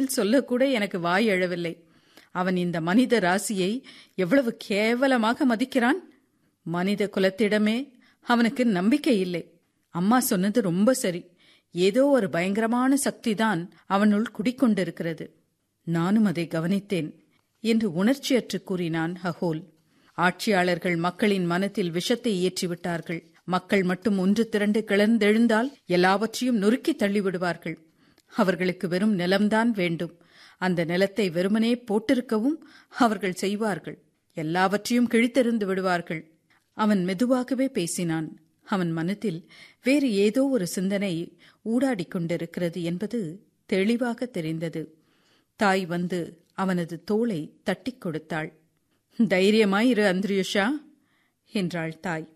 பதில் சொல்லக்கூட எனக்கு வாய் எழவில்லை அவன் இந்த மனித ராசியை எவ்வளவு கேவலமாக மதிக்கிறான் மனித குலத்திடமே அவனுக்கு நம்பிக்கை இல்லை அம்மா சொன்னது ரொம்ப சரி ஏதோ ஒரு பயங்கரமான சக்திதான் அவனுள் குடிக்கொண்டிருக்கிறது நானும் அதை கவனித்தேன் என்று உணர்ச்சியற்று கூறினான் ஹகோல் ஆட்சியாளர்கள் மக்களின் மனத்தில் விஷத்தை ஏற்றிவிட்டார்கள் மக்கள் மட்டும் ஒன்று திரண்டு கிளர்ந்தெழுந்தால் எல்லாவற்றையும் நொறுக்கி தள்ளிவிடுவார்கள் அவர்களுக்கு வெறும் நிலம்தான் வேண்டும் அந்த நிலத்தை வெறுமனே போட்டிருக்கவும் அவர்கள் செய்வார்கள் எல்லாவற்றையும் கிழித்தெறிந்து விடுவார்கள் அவன் மெதுவாகவே பேசினான் அவன் மனத்தில் வேறு ஏதோ ஒரு சிந்தனை ஊடாடிக் கொண்டிருக்கிறது என்பது தெளிவாக தெரிந்தது தாய் வந்து அவனது தோளை தட்டிக் கொடுத்தாள் தைரியமாயிரு அந்திரியுஷா என்றாள் தாய்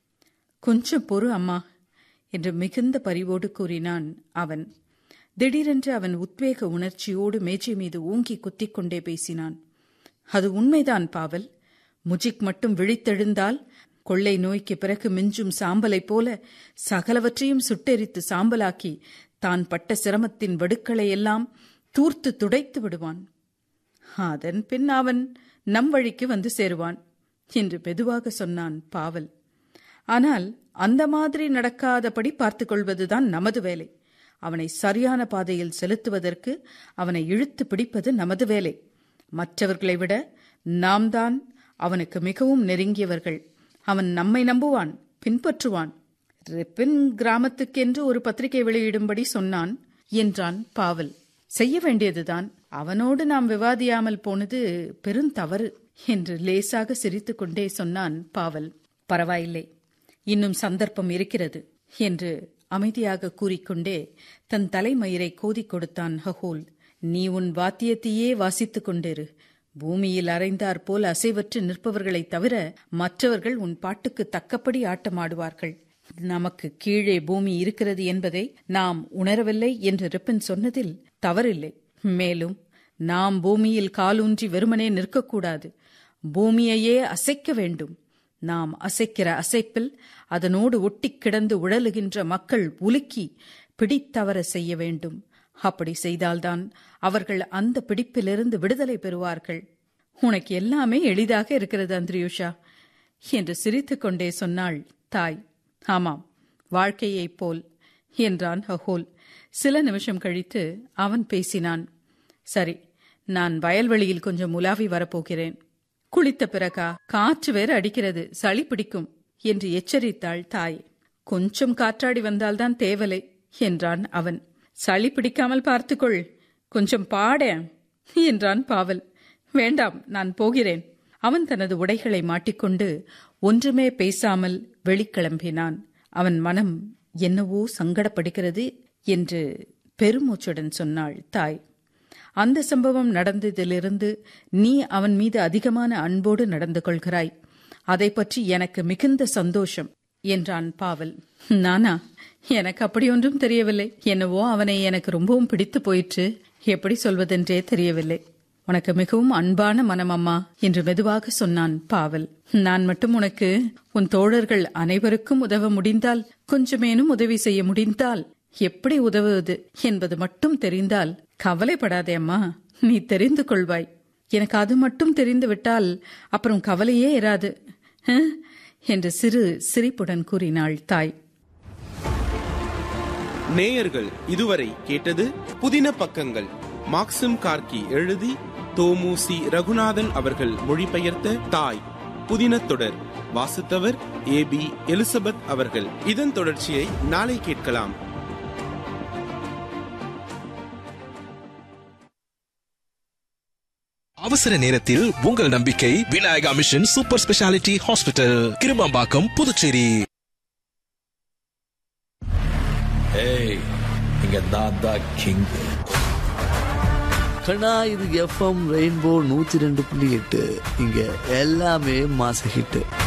கொஞ்சம் பொறு அம்மா என்று மிகுந்த பரிவோடு கூறினான் அவன் திடீரென்று அவன் உத்வேக உணர்ச்சியோடு மேஜை மீது ஓங்கி குத்திக் கொண்டே பேசினான் அது உண்மைதான் பாவல் முஜிக் மட்டும் விழித்தெழுந்தால் கொள்ளை நோய்க்கு பிறகு மிஞ்சும் சாம்பலைப் போல சகலவற்றையும் சுட்டெரித்து சாம்பலாக்கி தான் பட்ட சிரமத்தின் வடுக்களை எல்லாம் தூர்த்து துடைத்து விடுவான் அதன் பின் அவன் நம் வழிக்கு வந்து சேருவான் என்று மெதுவாக சொன்னான் பாவல் ஆனால் அந்த மாதிரி நடக்காதபடி பார்த்துக் கொள்வதுதான் நமது வேலை அவனை சரியான பாதையில் செலுத்துவதற்கு அவனை இழுத்து பிடிப்பது நமது வேலை மற்றவர்களை விட நாம் தான் அவனுக்கு மிகவும் நெருங்கியவர்கள் அவன் நம்மை நம்புவான் பின்பற்றுவான் ரிப்பின் கிராமத்துக்கென்று ஒரு பத்திரிகை வெளியிடும்படி சொன்னான் என்றான் பாவல் செய்ய வேண்டியதுதான் அவனோடு நாம் விவாதியாமல் போனது பெருந்தவறு என்று லேசாக சிரித்துக் கொண்டே சொன்னான் பாவல் பரவாயில்லை இன்னும் சந்தர்ப்பம் இருக்கிறது என்று அமைதியாக கூறிக்கொண்டே தன் தலைமயிரை கோதிக் கொடுத்தான் ஹகோல் நீ உன் வாத்தியத்தையே வாசித்துக் கொண்டிரு பூமியில் அரைந்தாற் போல் அசைவற்று நிற்பவர்களைத் தவிர மற்றவர்கள் உன் பாட்டுக்கு தக்கபடி ஆட்டமாடுவார்கள் நமக்கு கீழே பூமி இருக்கிறது என்பதை நாம் உணரவில்லை என்று ரிப்பன் சொன்னதில் தவறில்லை மேலும் நாம் பூமியில் காலூன்றி வெறுமனே நிற்கக்கூடாது பூமியையே அசைக்க வேண்டும் நாம் அசைக்கிற அசைப்பில் அதனோடு ஒட்டிக் கிடந்து உழலுகின்ற மக்கள் உலுக்கி பிடித்தவர செய்ய வேண்டும் அப்படி செய்தால்தான் அவர்கள் அந்த பிடிப்பிலிருந்து விடுதலை பெறுவார்கள் உனக்கு எல்லாமே எளிதாக இருக்கிறது அந்திரியுஷா என்று சிரித்துக்கொண்டே சொன்னாள் தாய் ஆமாம் வாழ்க்கையைப் போல் என்றான் ஹஹோல் சில நிமிஷம் கழித்து அவன் பேசினான் சரி நான் வயல்வெளியில் கொஞ்சம் உலாவி வரப்போகிறேன் குளித்த பிறகா காற்று வேற அடிக்கிறது சளி பிடிக்கும் என்று எச்சரித்தாள் தாய் கொஞ்சம் காற்றாடி வந்தால்தான் தேவலை என்றான் அவன் சளி பிடிக்காமல் பார்த்துக்கொள் கொஞ்சம் பாட என்றான் பாவல் வேண்டாம் நான் போகிறேன் அவன் தனது உடைகளை மாட்டிக்கொண்டு ஒன்றுமே பேசாமல் வெளிக்கிளம்பினான் அவன் மனம் என்னவோ சங்கடப்படுகிறது என்று பெருமூச்சுடன் சொன்னாள் தாய் அந்த சம்பவம் நடந்ததிலிருந்து நீ அவன் மீது அதிகமான அன்போடு நடந்து கொள்கிறாய் அதை பற்றி எனக்கு மிகுந்த சந்தோஷம் என்றான் பாவல் நானா எனக்கு அப்படி ஒன்றும் தெரியவில்லை என்னவோ அவனை எனக்கு ரொம்பவும் பிடித்து போயிற்று எப்படி சொல்வதென்றே தெரியவில்லை உனக்கு மிகவும் அன்பான மனம் அம்மா என்று மெதுவாக சொன்னான் பாவல் நான் மட்டும் உனக்கு உன் தோழர்கள் அனைவருக்கும் உதவ முடிந்தால் கொஞ்சமேனும் உதவி செய்ய முடிந்தால் எப்படி உதவுவது என்பது மட்டும் தெரிந்தால் கவலைப்படாதே அம்மா நீ தெரிந்து கொள்வாய் எனக்கு அது மட்டும் தெரிந்து விட்டால் அப்புறம் கவலையே இராது ஹம்? என்று சிறு சிரிப்புடன் கூறினாள் தாய் நேயர்கள் இதுவரை கேட்டது புதின பக்கங்கள் மாக்சிம் கார்கி எழுதி தோமு சி ரகுநாதன் அவர்கள் மொழிபெயர்த்த தாய் புதின தொடர் வாசித்தவர் ஏ பி எலிசபெத் அவர்கள் இதன் தொடர்ச்சியை நாளை கேட்கலாம் அவசர நேரத்தில் உங்கள் நம்பிக்கை Vinayaka mission super speciality hospital Kirumampakkam Puducherry ஏய் இங்க நான் தான் கிங் கண்ணா இது எஃப்எம் ரெயின்போ நூத்தி ரெண்டு புள்ளி எட்டு இங்க எல்லாமே மாச ஹிட்டு